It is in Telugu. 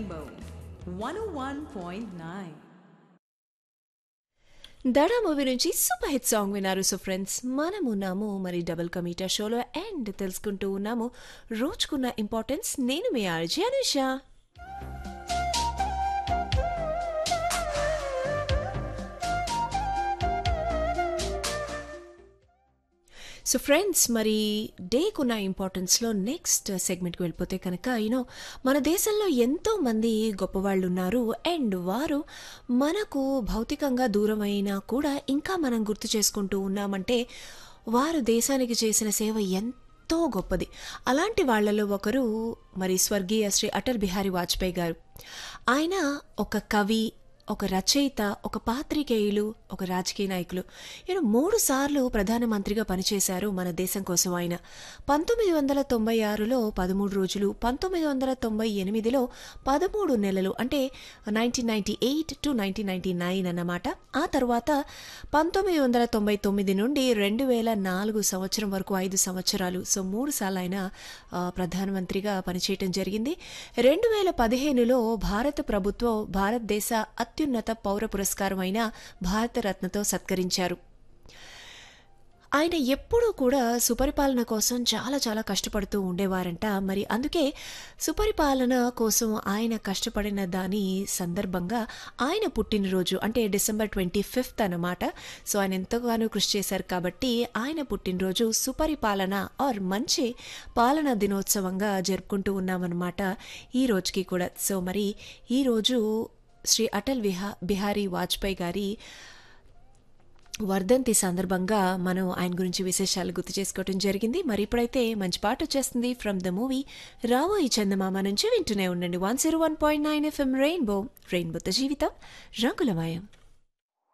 Rainbow 101.9. దడా మూవీ నుంచి సూపర్ హిట్ సాంగ్ విన్నారు సో ఫ్రెండ్స్ మనము ఉన్నాము మరి డబుల్ కమీటా షోలో అండ్ తెలుసుకుంటూ ఉన్నాము రోజుకున్న ఇంపార్టెన్స్ నేను మీ ఆర్జీ అనుష సో ఫ్రెండ్స్ మరి డేకున్న ఇంపార్టెన్స్లో నెక్స్ట్ సెగ్మెంట్కి వెళ్ళిపోతే కనుక యూనో మన దేశంలో ఎంతో మంది గొప్పవాళ్ళు ఉన్నారు అండ్ వారు మనకు భౌతికంగా దూరమైనా కూడా ఇంకా మనం గుర్తు చేసుకుంటూ ఉన్నామంటే వారు దేశానికి చేసిన సేవ ఎంతో గొప్పది అలాంటి వాళ్ళలో ఒకరు మరి స్వర్గీయ శ్రీ అటల్ బిహారీ వాజ్పేయి గారు ఆయన ఒక కవి ఒక రచయిత ఒక పాత్రికేయులు ఒక రాజకీయ నాయకులు ఈయన మూడు సార్లు ప్రధానమంత్రిగా పనిచేశారు మన దేశం కోసం ఆయన పంతొమ్మిది వందల తొంభై ఆరులో పదమూడు రోజులు పంతొమ్మిది వందల తొంభై ఎనిమిదిలో పదమూడు నెలలు అంటే nineteen ninety eight to nineteen ninety nine అన్నమాట ఆ తర్వాత పంతొమ్మిది వందల తొంభై తొమ్మిది నుండి రెండు వేల నాలుగు సంవత్సరం వరకు ఐదు సంవత్సరాలు సో మూడు సార్లు ఆయన ఆ, ప్రధానమంత్రిగా పనిచేయటం జరిగింది రెండు వేల పదిహేనులో భారత ప్రభుత్వం భారతదేశ అత్యున్నత పౌర పురస్కారం అయిన భారతరత్నతో సత్కరించారు ఆయన ఎప్పుడూ కూడా సుపరిపాలన కోసం చాలా చాలా కష్టపడుతూ ఉండేవారంట మరి అందుకే సుపరిపాలన కోసం ఆయన కష్టపడిన దాని సందర్భంగా ఆయన పుట్టినరోజు అంటే డిసెంబర్ ట్వంటీ ఫిఫ్త్ అన్నమాట సో ఆయన ఎంతగానో కృషి చేశారు కాబట్టి ఆయన పుట్టినరోజు సుపరిపాలన ఆర్ మంచి పాలన దినోత్సవంగా జరుపుకుంటూ ఉన్నామన్నమాట ఈ రోజుకి కూడా సో మరి ఈరోజు శ్రీ అటల్ విహా బిహారీ వాజ్పేయి గారి వర్ధంతి సందర్భంగా మనం ఆయన గురించి విశేషాలు గుర్తు చేసుకోవటం జరిగింది మరి ఇప్పుడైతే మంచి పాట వచ్చేస్తుంది ఫ్రమ్ ద మూవీ రావో ఈ చందమామ నుంచి వింటూనే ఉండండి one zero one point nine FM rainbow రెయిన్బోతో జీవితం రంగులమయం